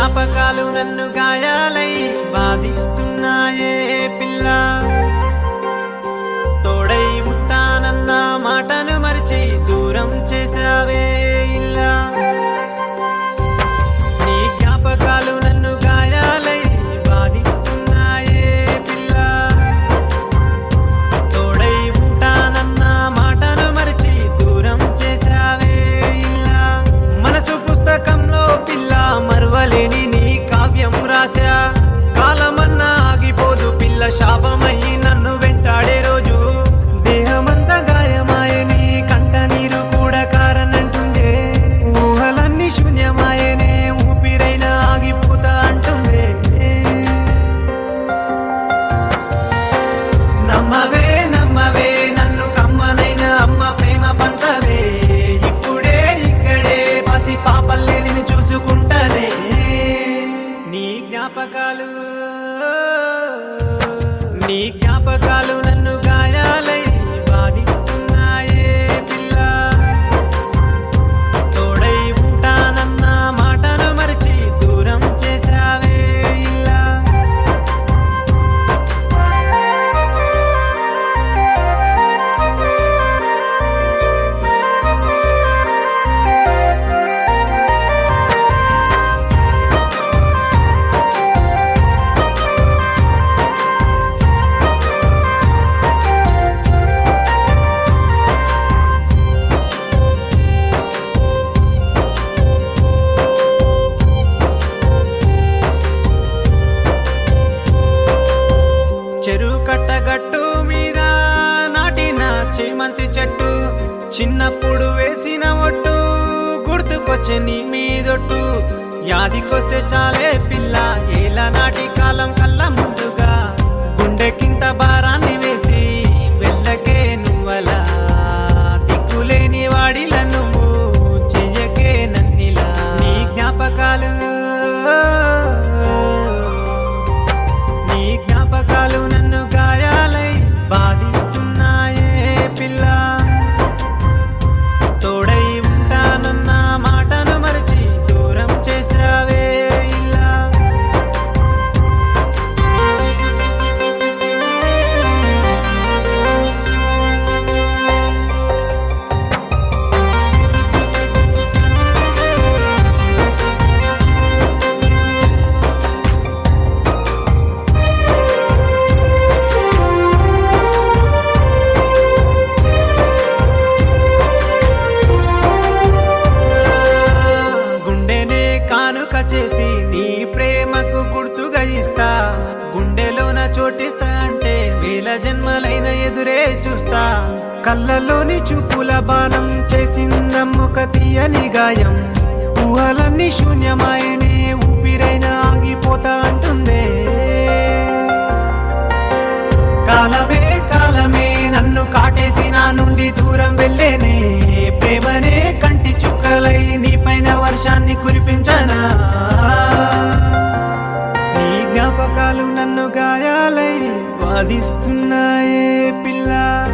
జ్ఞాపకాలు నన్ను గాయాలై బాధిస్తున్నాయే పిల్ల తోడై ఉంటానన్న మాటను మరిచి దూరం చేసావే ఇలా నీ జ్ఞాపకాలు నన్ను గాయాలై బాధిస్తున్నాయే పిల్ల తోడై ఉంటానన్న మాటను మరిచి దూరం చేసావే ఇలా మనసు పుస్తకంలో పిల్ల మరవలేని నీ కావ్యం రాశా కాలమన్నా ఆగిపోదు పిల్ల శాపమయ్యి నన్ను వెంటాడే రోజు దేహమంతా గాయమాయని కంట నీరు కూడా కారనంటుందే ఊహలన్నీ శూన్యమాయనే ఊపిరైనా ఆగిపోతా అంటుందే నమ్మవే నమ్మవే నన్ను కమ్మనైన అమ్మ ప్రేమ పంచవే ఇప్పుడే ఇక్కడే పసి పాపల్లే నిన్ను చూసుకుంటానే నీ జ్ఞాపకాలు నీ జ్ఞాపకాలు నన్ను గాయాలై బాధిస్తున్నాయే పిల్ల తోడై ఉంటానన్న మాటను మరిచి దూరం చేసావే ఇలా చెరువు కట్టగట్టు మీద నాటిన చేమంతి చెట్టు చిన్నప్పుడు వేసిన ఒట్టు గుర్తుకొచ్చే నీ మీదొట్టు యాదికొస్తే చాలే పిల్ల ఏల నాటి కాలం కల్లా ముందుగా గుండెకింత భారాన్ని వేసి వెళ్ళకే నువ్వలా దిక్కులేని వాడిల నువ్వు చెయ్యకే నన్నిలా నీ జ్ఞాపకాలు నీ జ్ఞాపకాలు నన్ను గాయాలై బాధిస్తున్నాయే పిల్ల తోడై ఉంటానన్న మాటను మరిచి దూరం చేసావే ఇలా గుండెనే కానుక చేసి నీ ప్రేమకు గుర్తుగా ఇస్తా గుండెలోన చోటిస్తా అంటే వేల జన్మలైన ఎదురే చూస్తా కళ్ళలోని చూపుల బాణం చేసిందమ్ముక తీయని గాయం ఊహలన్నీ శూన్యమాయనే ఊపిరైనా ఆగిపోతా అంటుందే కాలమే కాలమే నన్ను కాటేసి నా నుండి దూరం వెళ్ళేనే ప్రేమనే కంటి చుక్కలై నీ పైన వర్షాన్ని కురిపించనా నీ జ్ఞాపకాలు నన్ను గాయాలై బాధిస్తున్నాయే పిల్ల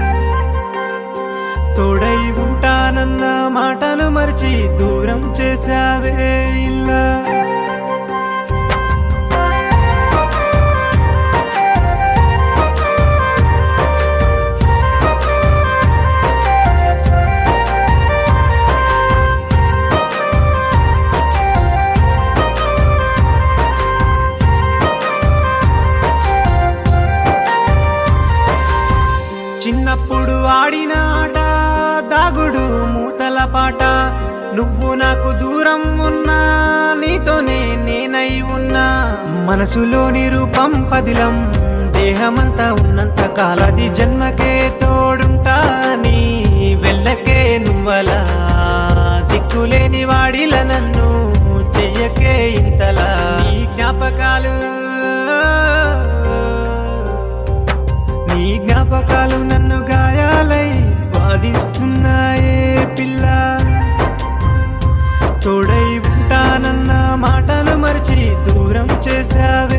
తోడై ఉంటానన్న మాటలు మర్చి దూరం చేశావే ఇల్లా చిన్నప్పుడు ఆడిన ఆట దాగుడు మూతల పాట నువ్వు నాకు దూరం ఉన్నా నీతోనే నేనై ఉన్నా మనసులోని రూపం పదిలం దేహమంతా ఉన్నంత కాలది జన్మకే తోడుంటా నీ వెళ్ళకే నువ్వలా దిక్కులేని వాడిల నన్ను చెయ్యకే ఇంతలా నీ జ్ఞాపకాలు నీ జ్ఞాపకాలు నన్ను గాయాలై బాధిస్తున్నాయే పిల్ల తోడై ఉంటానన్న మాటలు మరిచి దూరం చేశావే